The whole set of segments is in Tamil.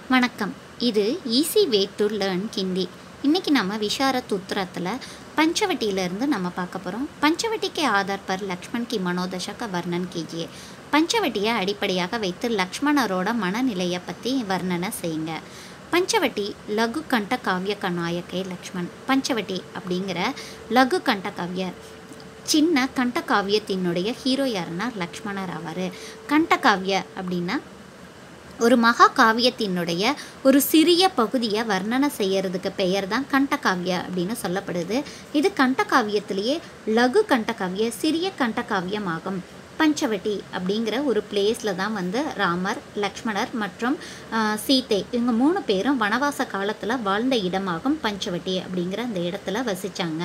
வணக்கம் இது easy way to learn Hindi இன்றைக்கி நம்ம விஷாரத் உத்தரத்தில் பஞ்சவட்டியிலேருந்து நம்ம பார்க்க போகிறோம் பஞ்சவட்டிக்கு ஆதார் பர் லக்ஷ்மண் கி மனோதசா க வர்ணன் கீஜியே பஞ்சவட்டியை அடிப்படையாக வைத்து லக்ஷ்மணரோட மனநிலையை பற்றி வர்ணனை செய்யுங்க பஞ்சவட்டி லகு கண்ட காவிய கநாயகே லக்ஷ்மண் பஞ்சவட்டி அப்படிங்கிற லகு கண்ட காவிய சின்ன கண்ட காவியத்தினுடைய ஹீரோ யாருன்னா லக்ஷ்மணர் ஆவார் கண்ட காவிய அப்படின்னா ஒரு மகா காவியத்தினுடைய ஒரு சிறிய பகுதியை வர்ணனை செய்யறதுக்கு பெயர் தான் கண்டகாவிய அப்படின்னு சொல்லப்படுது இது கண்டகாவியத்திலேயே லகு கண்டகாவிய சிறிய கண்டகாவியம் ஆகும் பஞ்சவட்டி அப்படிங்கிற ஒரு பிளேஸில் தான் வந்து ராமர் லக்ஷ்மணர் மற்றும் ஆஹ், சீதை இவங்க மூணு பேரும் வனவாச காலத்தில் வாழ்ந்த இடமாகும் பஞ்சவட்டி அப்படிங்கிற அந்த இடத்துல வசித்தாங்க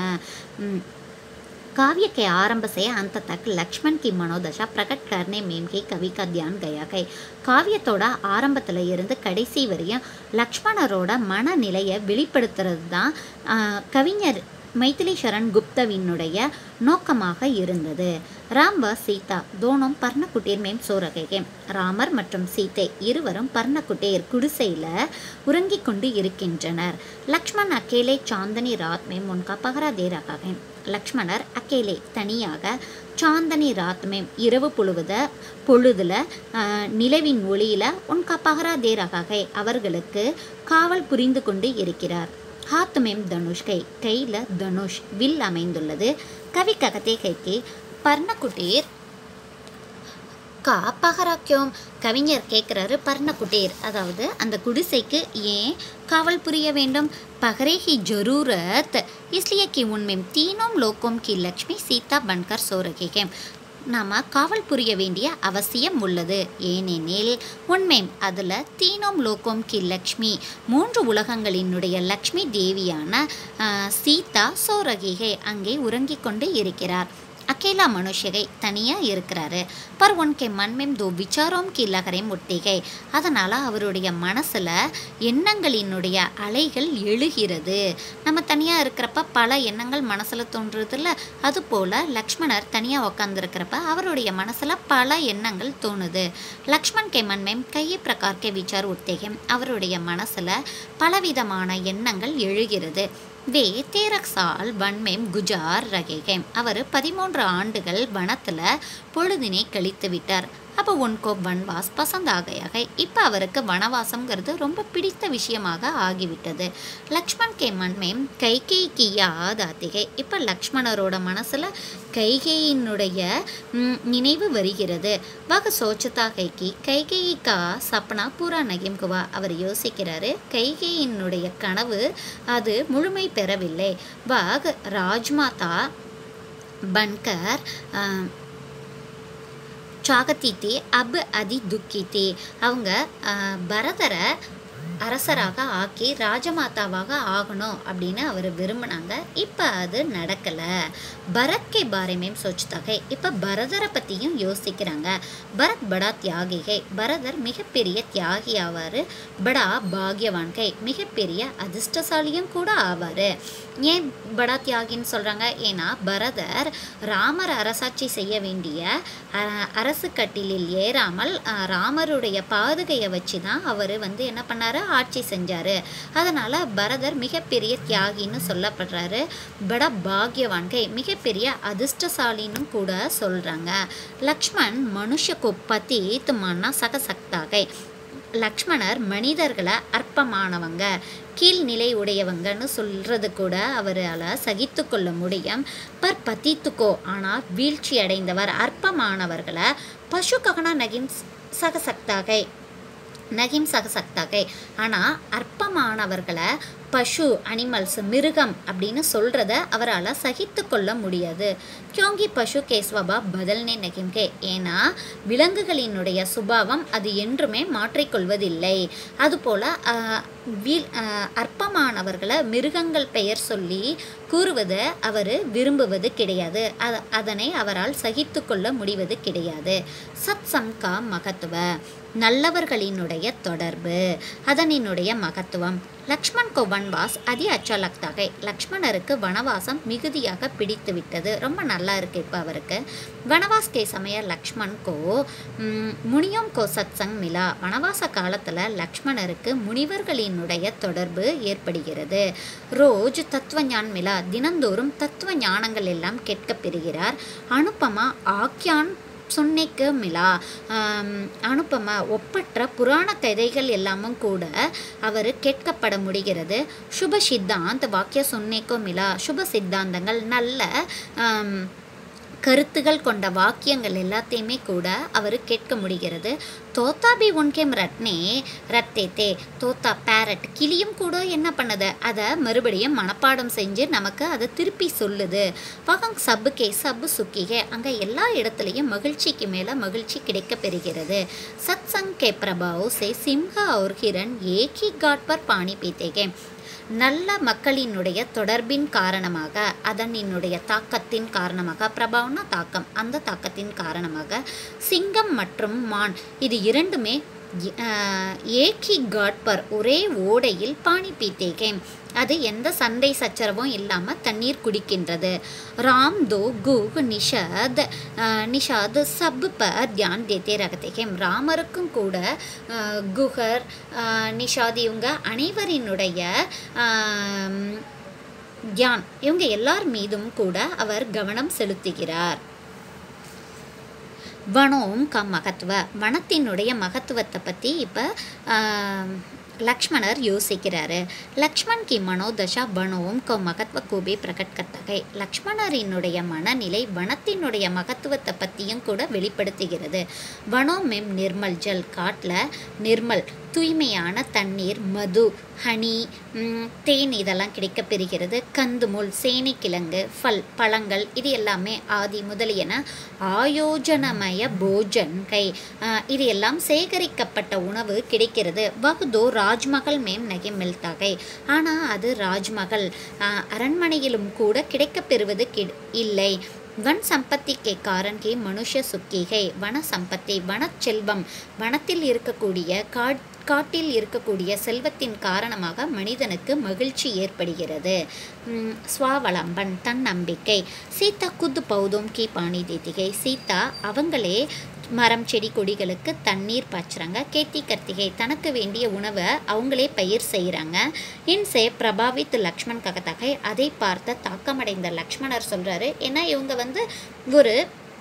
काव्य के आरंभ से अंत तक लक्ष्मण की मनोदशा प्रकट करने में ही कवि का ध्यान गया है காவியத்தோட ஆரம்பத்தில் இருந்து கடைசி வரையும் லக்ஷ்மணரோட மனநிலையை வெளிப்படுத்துறது தான் ஆஹ், கவிஞர் மைத்திலி சரண் குப்தவினுடைய நோக்கமாக இருந்தது ராம் வ சீதா தோனும் பர்ணக்குட்டீர் மேம் சோரகே ராமர் மற்றும் சீதை இருவரும் பர்ணக்குட்டீர் குடிசையில் உறங்கிக் கொண்டு இருக்கின்றனர் லக்ஷ்மண் அக்கேலே சாந்தனி ராத் மேம் உன்கா பகரா தே ரகா है லக்ஷ்மணர் அக்கேலே தனியாக சாந்தனி ராத் மேம் இரவு பொழுத பொழுதுல ஆஹ், நிலவின் ஒளியில உன்கா பகரா தே ரகா है அவர்களுக்கு காவல் புரிந்து கொண்டு இருக்கிறார் ஹாத் மேம் தனுஷ் கை கையில் தனுஷ் வில் அமைந்துள்ளது கவி ககத்தே கைக்கு பர்ணக்குட்டீர் கா பகராக்கியோம் கவிஞர் கேட்குறாரு பர்ணக்குட்டீர் அதாவது அந்த குடிசைக்கு ஏன் காவல் புரிய வேண்டும் பகரே ஹி ஜரூரத் इसलिए कि उनमें तीनों लोकों की लक्ष्मी सीता बनकर सो रही है நாம் காவல் புரிய வேண்டிய அவசியம் உள்ளது ஏனெனில் உண்மையும் அதில் தீனோம் லோகோம் கி லக்ஷ்மி மூன்று உலகங்களினுடைய லக்ஷ்மி தேவியான ஆஹ், சீதா சோரகிகை அங்கே உறங்கிக் கொண்டு இருக்கிறார் அக்கேலா மனுஷகை தனியாக இருக்கிறாரு பர் உன்கே மண்மெம் தோ விசாரோம் கி லகரையும் ஒட்டிகை அதனால் அவருடைய மனசில் எண்ணங்களினுடைய அலைகள் எழுகிறது நம்ம தனியாக இருக்கிறப்ப பல எண்ணங்கள் மனசில் தோன்றுறதில்ல அதுபோல் லக்ஷ்மணர் தனியாக உக்காந்துருக்கிறப்ப அவருடைய மனசில் பல எண்ணங்கள் தோணுது லக்ஷ்மண் கே மண்மேம் கையை பிரகார் கே விசார் உத்தேகம் அவருடைய மனசில் பலவிதமான எண்ணங்கள் எழுகிறது வே தேரக் சால் வன்மேம் குஜார் ரகேகேம் அவர் பதிமூன்று ஆண்டுகள் வனத்தில் பொழுதினை கழித்து விட்டார் அப்போ உன்கோ வன்வாஸ் பசந்தாக இப்போ அவருக்கு வனவாசம்ங்கிறது ரொம்ப பிடித்த விஷயமாக ஆகிவிட்டது லக்ஷ்மண் கே மன்மேம் கைகேய்க்கு யாதாத்திகை இப்போ லக்ஷ்மணரோட மனசில் கைகேயினுடைய ம், நினைவு வருகிறது வக சோச்சதா கைகி கைகேயி கா சப்னா பூரா நகிம் குவா அவர் யோசிக்கிறாரு கைகேயினுடைய கனவு அது முழுமை பெறவில்லை வாக் ராஜ்மாதா பன்கர் ஆஹ், சாகத்தி தே அப் அதி துக்கி தே அவங்க ஆஹ், பரதரை அரசராக ஆக்கி ராஜமாதாவாக ஆகணும் அப்படின்னு அவர் விரும்பினாங்க இப்போ அது நடக்கலை பரத்கே பாரேமேம் சோச்சுதாகை இப்போ பரதரை பற்றியும் யோசிக்கிறாங்க பரத் படா தியாகிகை பரதர் மிகப்பெரிய தியாகி ஆவார் படா பாக்யவான்கை மிகப்பெரிய அதிர்ஷ்டசாலியும் கூட ஆவார் ஏன் படா தியாகின்னு சொல்கிறாங்க ஏன்னா பரதர் ராமர் அரசாட்சி செய்ய வேண்டிய அஹ், அரசு கட்டிலில் ஏறாமல் அஹ், ராமருடைய பாதுகையை வச்சு தான் அவர் வந்து என்ன பண்ணாரு ஆட்சி செஞ்சார் அதனால் பரதர் மிகப்பெரிய தியாகின்னு சொல்லப்படுறாரு பட பாக்யவான்கை மிகப்பெரிய அதிர்ஷ்டசாலின்னு கூட சொல்கிறாங்க லக்ஷ்மண் மனுஷக்கு பத்தி துமானா சகசக்தாகை லக்ஷ்மணர் மனிதர்களை அற்பமானவங்க கீழ்நிலை உடையவங்கன்னு சொல்கிறது கூட அவரால் சகித்து கொள்ள முடியும் பர் பதித்துக்கோ ஆனால் வீழ்ச்சி அடைந்தவர் அற்பமானவர்களை பசு ககனா நகிம் சகசக்தாகை நகிம் சகசக்தாகை ஆனால் அற்பமானவர்களை பசு அனிமல்ஸ் மிருகம் அப்படின்னு சொல்கிறத அவரால் சகித்து கொள்ள முடியாது கியோங்கி பசு கே ஸ்வபா பதல்னே நகிம்கே ஏன்னா விலங்குகளினுடைய சுபாவம் அது என்றுமே மாற்றிக்கொள்வதில்லை அதுபோல் ஆஹ், வீல் அஹ், அற்பமானவர்களை மிருகங்கள் பெயர் சொல்லி கூறுவதை அவர் விரும்புவது கிடையாது அத அதனை அவரால் சகித்து கொள்ள முடிவது கிடையாது சத் சம்கா மகத்துவ நல்லவர்களினுடைய தொடர்பு அதனினுடைய மகத்துவம் லக்ஷ்மண் கோ வன்வாஸ் அதி அச்சா லக்தாக லக்ஷ்மணருக்கு வனவாசம் மிகுதியாக பிடித்து விட்டது ரொம்ப நல்லா இருக்கு இப்போ அவருக்கு வனவாஸ் கே சமய லக்ஷ்மண் கோ ம், முனியோம் கோ சத்சங் மிலா வனவாச காலத்தில் லக்ஷ்மணருக்கு முனிவர்களினுடைய தொடர்பு ஏற்படுகிறது ரோஜ் தத்துவ ஞான் மிலா தினந்தோறும் தத்துவ ஞானங்கள் எல்லாம் கேட்கப் பெறுகிறார் அனுப்பமா ஆக்யான் சொன்னைக்கு மிலா ஆம், அனுப்பம ஒப்பற்ற புராண கதைகள் எல்லாமும் கூட அவர் கேட்கப்பட முடிகிறது சுப சித்தாந்த் வாக்கிய சொன்னைக்கோ மிலா சுப சித்தாந்தங்கள் நல்ல ஆம், கருத்துகள் கொண்ட வாக்கியங்கள் எல்லாத்தையுமே கூட அவர் கேட்க முடிகிறது தோத்தா பி உன்கேம் ரத்னே ரத்தேத்தே தோத்தா பேரட் கிளியும் கூட என்ன பண்ணுது அதை மறுபடியும் மனப்பாடம் செஞ்சு நமக்கு அதை திருப்பி சொல்லுது வகங் சப்புக்கே சப்பு சுக்கிகே அங்கே எல்லா இடத்துலையும் மகிழ்ச்சிக்கு மேலே மகிழ்ச்சி கிடைக்க பெறுகிறது சத் சங் கே பிரபாவ் சே சிம்ஹா और हिरण एक ही घाट पर पानी पीते हैं நல்ல மக்களினுடைய தொடர்பின் காரணமாக அதனினுடைய தாக்கத்தின் காரணமாக பிரபாவம்னா தாக்கம் அந்த தாக்கத்தின் காரணமாக சிங்கம் மற்றும் மான் இது இரண்டுமே அஹ், ஏகி காட் பர் ஒரே ஓடையில் பானி பீத்தேகேன் அது எந்த சண்டை சச்சரவும் இல்லாமல் தண்ணீர் குடிக்கின்றது ராம் தோ குக் நிஷாத் அஹ், நிஷாத் சப் பர் தியான் தேத்தே ரகத்தேகேம் ராமருக்கும் கூட அஹ், குஹர் அஹ், நிஷாத் இவங்க அனைவரினுடைய ஆம், தியான் இவங்க எல்லார் மீதும் கூட அவர் கவனம் செலுத்துகிறார் வனோம் க மகத்துவ வனத்தினுடைய மகத்துவத்தை பற்றி இப்போ லக்ஷ்மணர் யோசிக்கிறாரு லக்ஷ்மண் கி மனோதசா வனோம் க மகத்துவ கூபி பிரகட் கத்தகை லக்ஷ்மணரினுடைய மனநிலை வனத்தினுடைய மகத்துவத்தை பற்றியும் கூட வெளிப்படுத்துகிறது வனோம் மெம் நிர்மல் ஜல் காட்டில் நிர்மல் தூய்மையான தண்ணீர் மது ஹனி ம், தேன் இதெல்லாம் கிடைக்கப் பெறுகிறது கந்துமுள் சேனைக்கிழங்கு ஃபல் பழங்கள் இது எல்லாமே ஆதி முதலியன ஆயோஜனமய போஜன் கை ஆ, இது எல்லாம் சேகரிக்கப்பட்ட உணவு கிடைக்கிறது வகுதோ ராஜ்மகள் மேம் நகை மில்தகை ஆனால் அது ராஜ்மகள் ஆ, அரண்மனையிலும் கூட கிடைக்கப் பெறுவது கி இல்லை வன் சம்பத்தி கே காரன் கே மனுஷ சுக்கிகை வன சம்பத்தி வனச்செல்வம் வனத்தில் இருக்கக்கூடிய காட் காட்டில் இருக்கக்கூடிய செல்வத்தின் காரணமாக மனிதனுக்கு மகிழ்ச்சி ஏற்படுகிறது ம், ஸ்வாவலம்பன் தன் நம்பிக்கை சீதா குத்து பௌதோம் கி பாணி தீதிகை சீதா அவங்களே மரம் செடி கொடிகளுக்கு தண்ணீர் பாய்ச்சுறாங்க கேத்தி கர்த்திகை தனக்கு வேண்டிய உணவை அவங்களே பயிர் செய்கிறாங்க இன்சே பிரபாவித் லக்ஷ்மண் ககதகை அதை பார்த்த தாக்கமடைந்த லக்ஷ்மணர் சொல்கிறாரு ஏன்னா இவங்க வந்து ஒரு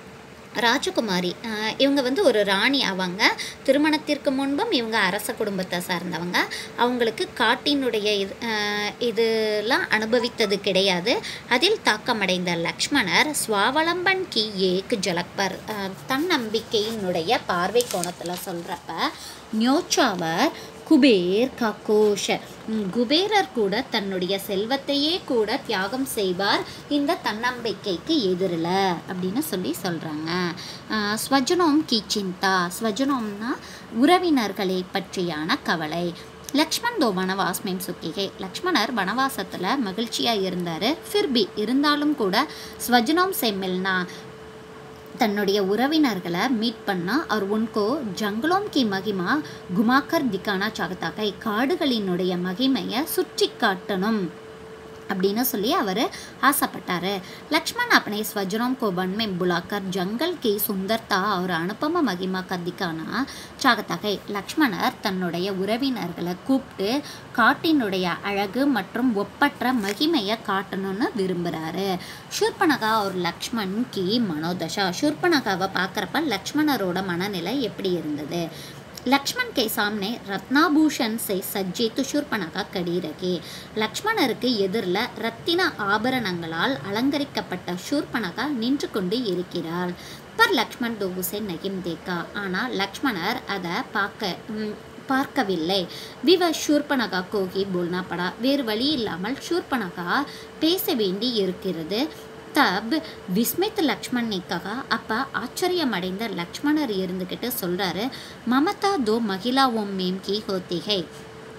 ராஜகுமாரி ஆஹ் இவங்க வந்து ஒரு ராணி அவங்க திருமணத்திற்கு முன்பும் இவங்க அரச குடும்பத்தை சார்ந்தவங்க அவங்களுக்கு காட்டினுடைய இது ஆஹ் இதெல்லாம் அனுபவித்தது கிடையாது அதில் தாக்கமடைந்த லக்ஷ்மணர் சுவாவலம்பன் கி ஏக் ஜலக்பர் ஆஹ் தன்னம்பிக்கையினுடைய பார்வை கோணத்தில் சொல்கிறப்ப ஞோச்சாவர் குபேர் ககோஷ ம், குபேரர் கூட தன்னுடைய செல்வத்தையே கூட தியாகம் செய்வார் இந்த தன்னம்பிக்கைக்கு எதிரில் அப்படின்னு சொல்லி சொல்கிறாங்க ஸ்வஜனோம் கி சிந்தா ஸ்வஜனோம்னா உறவினர்களை பற்றியான கவலை லக்ஷ்மண் தோ வனவாஸ் மேம் சுக்கிகை லக்ஷ்மணர் வனவாசத்தில் மகிழ்ச்சியாக இருந்தார் ஃபிர்பி இருந்தாலும் கூட ஸ்வஜனோம் செம்மில்னா தன்னுடைய உறவினர்களை மீட் பண்ணால் அவர் உன்கோ ஜங்கலோம் கி மகிமா குமாக்கர் திக்கானா சாகத்தாக்கை காடுகளினுடைய மகிமையை சுற்றி காட்டணும் அப்படின்னு சொல்லி அவர் ஆசைப்பட்டார் லக்ஷ்மண் अपने स्वजनों को वन में बुलाकर जंगल की सुंदरता और अनुपम महिमा का दिखाना चाहता லக்ஷ்மணர் தன்னுடைய உறவினர்களை கூப்பிட்டு காட்டினுடைய அழகு மற்றும் ஒப்பற்ற மகிமையை காட்டணும்னு விரும்புகிறாரு ஷூர்பனகா ஒரு லக்ஷ்மண் கி மனோதஷா ஷூர்பனகாவை பார்க்குறப்ப லக்ஷ்மணரோட மனநிலை எப்படி இருந்தது லக்ஷ்மண் கே சாம்னே ரத்னாபூஷன் சே சஜ்ஜித்து ஷூர்பனகா கடிரகே லக்ஷ்மணருக்கு எதிரில் ரத்தின ஆபரணங்களால் அலங்கரிக்கப்பட்ட ஷூர்பனகா நின்று கொண்டு இருக்கிறாள் பர் லக்ஷ்மண் தோகுசே நகிம் தேக்கா ஆனால் லக்ஷ்மணர் அதை பார்க்க ம், பார்க்கவில்லை விவ ஷூர்பனகா கோகி போல்னா படா வேறு வழி இல்லாமல் ஷூர்பனகா பேச வேண்டி இருக்கிறது தப் விஸ்மித் லக்ஷ்மண் நிக்ககா அப்போ ஆச்சரியமடைந்த லக்ஷ்மணர் இருந்துக்கிட்டு சொல்கிறாரு மமதா தோ மகிழா ஓம் மேம் கி ஹோத்திகை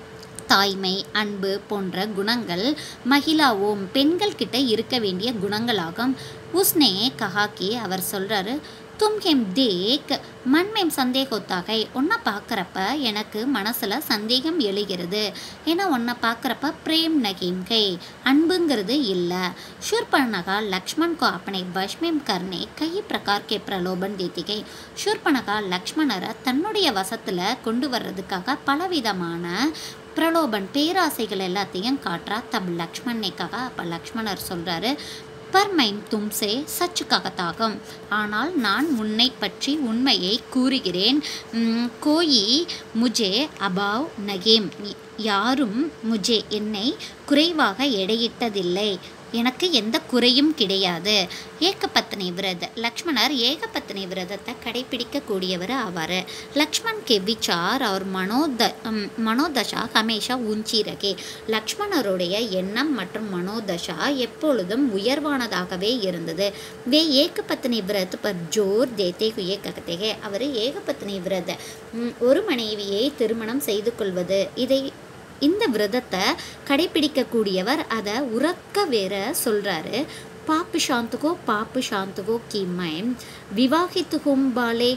தாய்மை அன்பு போன்ற குணங்கள் மகிழாவோம் பெண்கள் கிட்ட இருக்க வேண்டிய குணங்களாகும் உஸ்னே கஹாக்கி அவர் சொல்கிறாரு தும் ஹெம் தேக் மண்மேம் சந்தேகத்தாகை உன்னை பார்க்குறப்ப எனக்கு மனசில் சந்தேகம் எழுகிறது ஏன்னா உன்னை பார்க்குறப்ப பிரேம் நகீம்கை அன்புங்கிறது இல்லை शूर्पणखा लक्ष्मण को अपने वश में करने कई प्रकार के प्रलोभन देती गई शूर्पणखா லக்ஷ்மணரை தன்னுடைய வசத்தில் கொண்டு வர்றதுக்காக பலவிதமான பிரலோபன் பேராசைகள் எல்லாத்தையும் காட்டுறா தப் லக்ஷ்மணேக்காக அப்போ லக்ஷ்மணர் சொல்கிறாரு பர்மைம் தும்சே சச்சு ககத்தாகும் ஆனால் நான் உன்னை பற்றி உண்மையை கூறுகிறேன் உம், கோயி முஜே அபாவ் நகேம் யாரும் முஜே என்னை குறைவாக எடையிட்டதில்லை எனக்கு எந்த குறையும் கிடையாது ஏகபத்னி விரத லக்ஷ்மணர் ஏகபத்னி விரதத்தை கடைபிடிக்கக்கூடியவர் ஆவார் லக்ஷ்மண் கே விச்சார் அவர் மனோத ம், மனோதசா ஹமேஷா ஊஞ்சி ரகே லக்ஷ்மணருடைய எண்ணம் மற்றும் மனோதசா எப்பொழுதும் உயர்வானதாகவே இருந்தது வே ஏகபத்னி விரத் பர் ஜோர் தேத்தே ஹுயே ககத்தேகே அவர் ஏகபத்னி விரத ம், ஒரு மனைவியை திருமணம் செய்து கொள்வது இதை இந்த விரதத்தை கடைபிடிக்கக்கூடியவர் அதை உறக்க வேற சொல்கிறாரு பாப்பு சாந்துகோ பாப்பு சாந்துகோ கீமை விவாகித்துகும் பாலே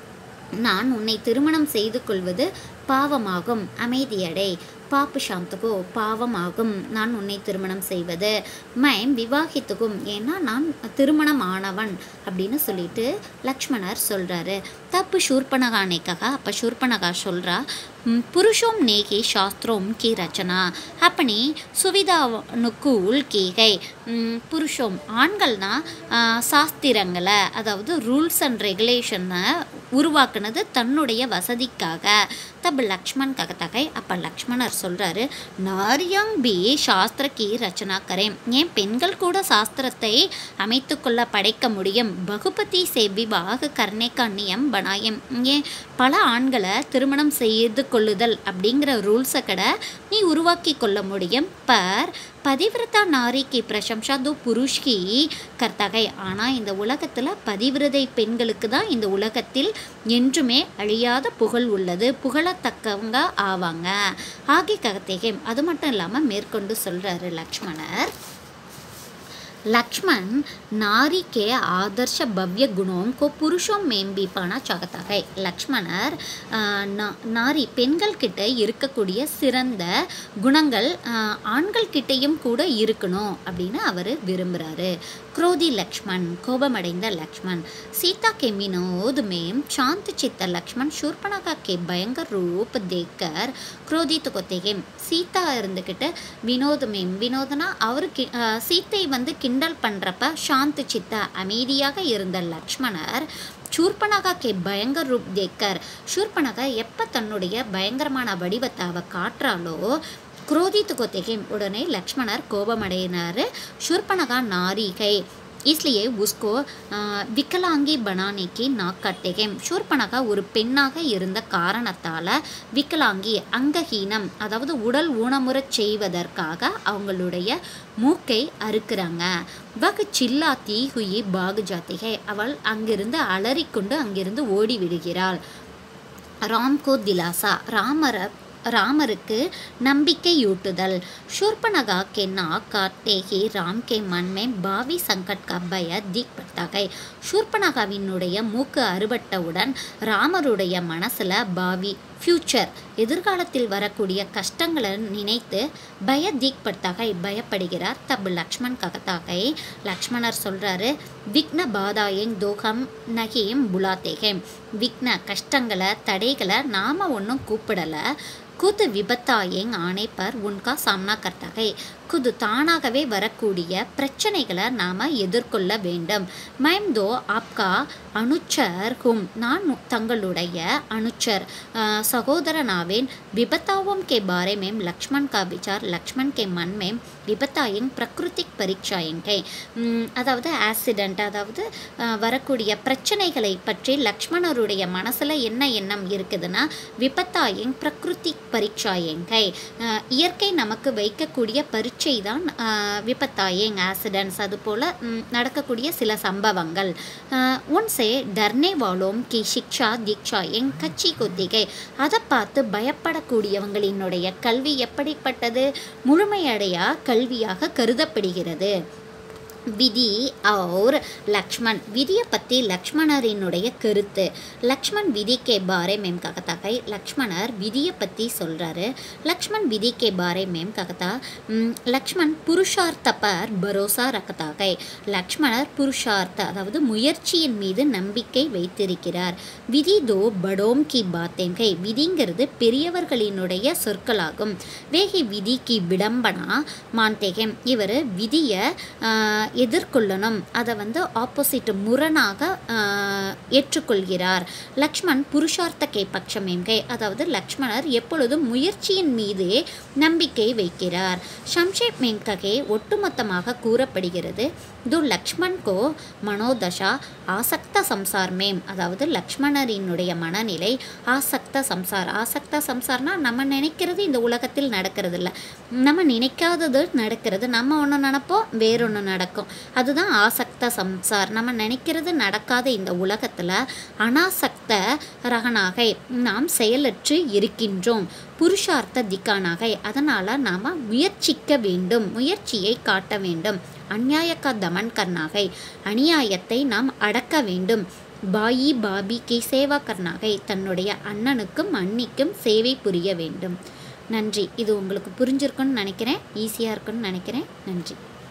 நான் உன்னை திருமணம் செய்து கொள்வது பாவமாகும் அமைதியடை பாப்பு சாந்துகோ பாவமாகும் நான் உன்னை திருமணம் செய்வது மைம் விவாகித்துக்கும் ஏன்னா நான் திருமணம் ஆனவன் அப்படின்னு சொல்லிட்டு லக்ஷ்மணர் சொல்கிறாரு தப்பு சூர்பனகானைக்காக அப்போ சூர்பனகா சொல்கிறா புருஷோம் நேகி சாஸ்திரோம் கி ரச்சனா அப்பனி சுவிதானுக்குள் கீகை ம், புருஷோம் ஆண்கள்னா ஆ, சாஸ்திரங்களை அதாவது ரூல்ஸ் அண்ட் ரெகுலேஷனை உருவாக்குனது தன்னுடைய வசதிக்காக தப் லக்ஷ்மண் ககத்தகை அப்போ லக்ஷ்மணர் சொல்கிறாரு நாரியாங் பி சாஸ்திர கி ரச்சனா கரேன் ஏன் பெண்கள் கூட சாஸ்திரத்தை அமைத்து கொள்ள படைக்க முடியும் பகுபதி சே விவாக கர்ணேக்கா நியம் பனாயம் ஏன் பல ஆண்களை திருமணம் செய்து கொள்ளுதல் அப்படிங்கிற ரூல்ஸை கடை நீ உருவாக்கி கொள்ள முடியும் பர் பதிவிரதா நாரிக்கு பிரசம்சா தோ புருஷ்கி கர்த்தகை ஆனால் இந்த உலகத்தில் பதிவிரதை பெண்களுக்கு தான் இந்த உலகத்தில் என்றுமே அழியாத புகழ் உள்ளது புகழத்தக்கவங்க ஆவாங்க ஆகி ககத்தேகே அது மட்டும் இல்லாமல் மேற்கொண்டு சொல்கிறாரு லக்ஷ்மணர் लक्ष्मण नारी के आदर्श भव्य गुणों को पुरुषों में भी पाना चाहता है லக்ஷ்மணர் ஆஹ், நா- நாரி பெண்கள் கிட்ட இருக்கக்கூடிய சிறந்த குணங்கள் ஆஹ், ஆண்கள் கிட்டேயும் கூட இருக்கணும் அப்படின்னு அவர் விரும்புகிறாரு क्रोधी लक्ष्मण கோபமடைந்த லக்ஷ்மண் सीता के विनोद में शांत चित्त लक्ष्मण शूर्पणखा के भयंकर रूप देखकर क्रोधित होते हैं சீதா இருந்துக்கிட்டு வினோதமேம் வினோதனா அவருக்கு ஆஹ், சீத்தை வந்து கிண்டல் பண்ணுறப்ப சாந்த சித்த அமைதியாக இருந்த லக்ஷ்மணர் சூர்பனகா கே பயங்கர் ரூப் தேக்கர் சூர்பனகா எப்போ தன்னுடைய பயங்கரமான வடிவத்தை அவ காட்டுறாளோ குரோதித்து கொத்தேகேம் உடனே லக்ஷ்மணர் கோபமடையினார் शूर्पणखा नारी है इसलिए उसको ஆ, விக்கலாங்கி பனானிக்கு நாக்கட்டேகேம் ஷூர்பனகா ஒரு பெண்ணாக இருந்த காரணத்தால் விக்கலாங்கி அங்கஹீனம் அதாவது உடல் ஊனமுறச் செய்வதற்காக அவங்களுடைய மூக்கை அறுக்கிறாங்க வகு சில்லாத்தி ஹுயி பாகு ஜாத்திகை அவள் அங்கிருந்து அலறிக்கொண்டு அங்கிருந்து ஓடி விடுகிறாள் ராம்கோ திலாசா ராமர ராமருக்கு நம்பிக்கையூட்டுதல் शूर्पणखा के नाक काटते ही राम के मन में भावी संकट का भय दिख पड़ता है ஷூர்பனகாவினுடைய மூக்கு அறுபட்டவுடன் ராமருடைய மனசில் பாவி ஃப்யூச்சர் எதிர்காலத்தில் வரக்கூடிய கஷ்டங்களை நினைத்து பய தீக்பட்டாகை பயப்படுகிறார் தப் லக்ஷ்மண் ககத்தாகை லக்ஷ்மணர் சொல்கிறாரு விக்ன பாதாயங் தோகம் நகியும் புலாத்தேகேம் விக்ன கஷ்டங்களை தடைகளை நாம் ஒன்றும் கூப்பிடலை குது விபத்தாயேங் ஆணை பர் உன்கா சாம்னா கர்த்தகை குது தானாகவே வரக்கூடிய பிரச்சனைகளை நாம் எதிர்கொள்ள வேண்டும் மைம் தோ ஆப்கா அனுச்சர் ஹும் நான் உ- தங்களுடைய அனுச்சர் அஹ், சகோதரனாவேன் விபத்தாவும் கே பாரே மேம் லக்ஷ்மண் கா விசார் லக்ஷ்மண் கே மன் மேம் விபத்தாயிங் பிரகிருதிக் பரீட்சாயிங்கை அதாவது ஆக்சிடெண்ட் அதாவது அஹ், வரக்கூடிய பிரச்சனைகளை பற்றி லக்ஷ்மணருடைய லக்ஷ்மணருடைய மனசில் என்ன எண்ணம் இருக்குதுன்னா விபத்தாயங் பிரகிருதி பரீட்சாயங்கை அஹ், இயற்கை நமக்கு வைக்கக்கூடிய பரீட்சை தான் அஹ், விபத்தாயங் ஆக்சிடென்ட்ஸ் அதுபோல் ம், நடக்கக்கூடிய சில சம்பவங்கள் அஹ், உன்சே டர்னே வாலோம் கி சிக்ஷா தீக்ஷா எங் கச்சி கொத்திகை அதை பார்த்து பயப்படக்கூடியவங்களினுடைய கல்வி எப்படிப்பட்டது முழுமையடையா கல்வியாக கருதப்படுகிறது விதி और லக்ஷ்மண் விதியை பற்றி லக்ஷ்மணரினுடைய கருத்து லக்ஷ்மண் விதி கே பாரே மேம் ககதா கை லக்ஷ்மணர் விதியை பற்றி சொல்கிறாரு லக்ஷ்மண் விதி கே பாரே மேம் ககதா ம், லக்ஷ்மண் புருஷார்த்த பர் பரோசா ரக்கதா கை லக்ஷ்மணர் புருஷார்த்த அதாவது முயற்சியின் மீது நம்பிக்கை வைத்திருக்கிறார் விதி தோ படோம் கி பாத்தேன் கை விதிங்கிறது பெரியவர்களினுடைய சொற்களாகும் வேகி விதி கி விடம்பனா மான்டேகம் இவர் விதியை எதிர்கொள்ளணும் அதை வந்து ஆப்போசிட் முரணாக ஆஹ், ஏற்றுக்கொள்கிறார் லக்ஷ்மண் புருஷார்த்த கே பட்சமேங்கை அதாவது லக்ஷ்மணர் எப்பொழுதும் முயற்சியின் மீதே நம்பிக்கை வைக்கிறார் ஷம்ஷேப் மேங்ககே ஒட்டுமொத்தமாக கூறப்படுகிறது து லக்ஷ்மண் கோ மனோதஷா ஆசக்த சம்சார் மேம் அதாவது லக்ஷ்மணரினுடைய மனநிலை ஆசக்த சம்சார் ஆசக்த சம்சார்னா நம்ம நினைக்கிறது இந்த உலகத்தில் நடக்கிறது இல்ல நம்ம நினைக்காதது நடக்கிறது நம்ம ஒன்று நினைப்போம் வேறொன்று நடக்கும் அதுதான் ஆசக்த சம்சார் நம்ம நினைக்கிறது நடக்காத இந்த உலகத்தில் அனாசக்த ரகனாக நாம் செயலற்று இருக்கின்றோம் புருஷார்த்த திக்கானாக அதனால் நாம் முயற்சிக்க வேண்டும் முயற்சியை காட்ட வேண்டும் அந்நியாயக்கா தமன் கர்னாகை அநியாயத்தை நாம் அடக்க வேண்டும் பாயி பாபி கி சேவா கர்னாகை தன்னுடைய அண்ணனுக்கும் அண்ணிக்கும் சேவை புரிய வேண்டும் நன்றி இது உங்களுக்கு புரிஞ்சிருக்குன்னு நினைக்கிறேன் ஈஸியாக இருக்குன்னு நினைக்கிறேன் நன்றி